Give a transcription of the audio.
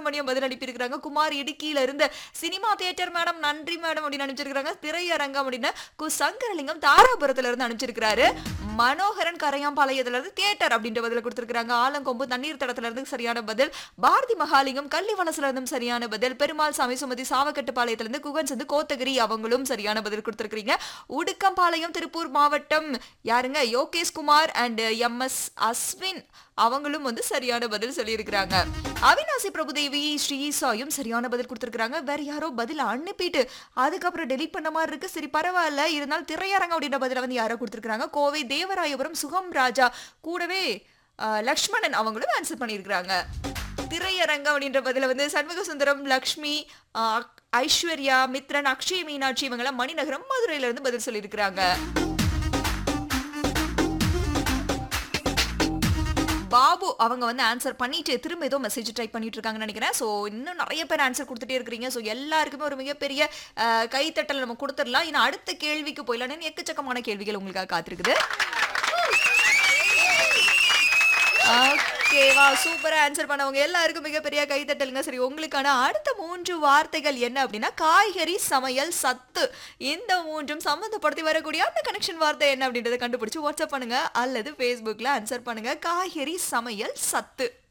சுப்பிரமணியம் பதில் அனுப்பியிருக்கிறாங்க குமார் இடுக்கியில இருந்து சினிமா தியேட்டர் மேடம் நன்றி மேடம் அப்படின்னு அனுப்பிச்சிருக்காங்க திரையரங்கம் அப்படின்னு கு சங்கரலிங்கம் தாராபுரத்துல இருந்து அனுப்பிச்சிருக்காரு மனோகரன் கரையாம்பாளையத்துல இருந்து தியேட்டர் அப்படின்ற பதில கொடுத்திருக்காங்க ஆலங்கொம்பு தண்ணீர் தடத்துல இருந்து சரியான பதில் பாரதி மகாலிங்கம் கள்ளிவனசுல இருந்தும் சரியான பதில் பெருமாள் சாமி சுமதி சாவக்கட்டுப்பாளையத்துல இருந்து குகன் சந்து கோத்தகிரி அவங்களும் சரியான பதில் கொடுத்திருக்கீங்க உடுக்கம்பாளையம் திருப்பூர் மாவட்டம் யாருங்க Yogesh Kumar and M S Ashwin அவங்களும் வந்து சரியான பதில் சொல்லியிருக்கிறாங்க அவினாசி பிரபுதேவி ஸ்ரீ சாயும் சரியான பதில் கொடுத்திருக்காங்க வேற யாரோ பதில் அனுப்பிட்டு அதுக்கப்புறம் டெலிட் பண்ண மாதிரி இருக்கு சரி பரவாயில்ல இருந்தாலும் திரையரங்கம் அப்படின்ற பதில வந்து யாரோ கொடுத்திருக்காங்க கோவை தேவராயபுரம் சுகம் ராஜா கூடவே அஹ், லக்ஷ்மணன் அவங்களும் ஆன்சர் பண்ணியிருக்கிறாங்க திரையரங்கம் அப்படின்ற பதில வந்து சண்முக சுந்தரம் லக்ஷ்மி அஹ், ஐஸ்வர்யா மித்ரன் அக்ஷய் மீனாட்சி இவங்கெல்லாம் மணிநகரம் மதுரையில இருந்து பதில் சொல்லியிருக்கிறாங்க பாபு அவங்க வந்து ஆன்சர் பண்ணிட்டு திரும்ப ஏதோ மெசேஜ் டைப் பண்ணிட்டு இருக்காங்கன்னு நினைக்கிறேன் ஸோ இன்னும் நிறைய பேர் ஆன்சர் கொடுத்துட்டே இருக்கிறீங்க ஸோ எல்லாருக்குமே ஒரு மிகப்பெரிய அஹ், கைத்தட்டல் நம்ம கொடுத்துடலாம் இன்னும் அடுத்த கேள்விக்கு போயிடலாம் எக்கச்சக்கமான கேள்விகள் உங்களுக்காக காத்திருக்குது ஓகேவா சூப்பரா ஆன்சர் பண்ணவங்க எல்லாருக்கும் மிகப்பெரிய கைத்தட்டலுங்க சரி உங்களுக்கான அடுத்த மூன்று வார்த்தைகள் என்ன அப்படின்னா காய்கறி சமையல் சத்து இந்த மூன்றும் சம்மந்தப்படுத்தி வரக்கூடிய அந்த கனெக்ஷன் வார்த்தை என்ன அப்படின்றத கண்டுபிடிச்சு வாட்ஸ்அப் பண்ணுங்க அல்லது ஃபேஸ்புக்ல ஆன்சர் பண்ணுங்க காய்கறி சமையல் சத்து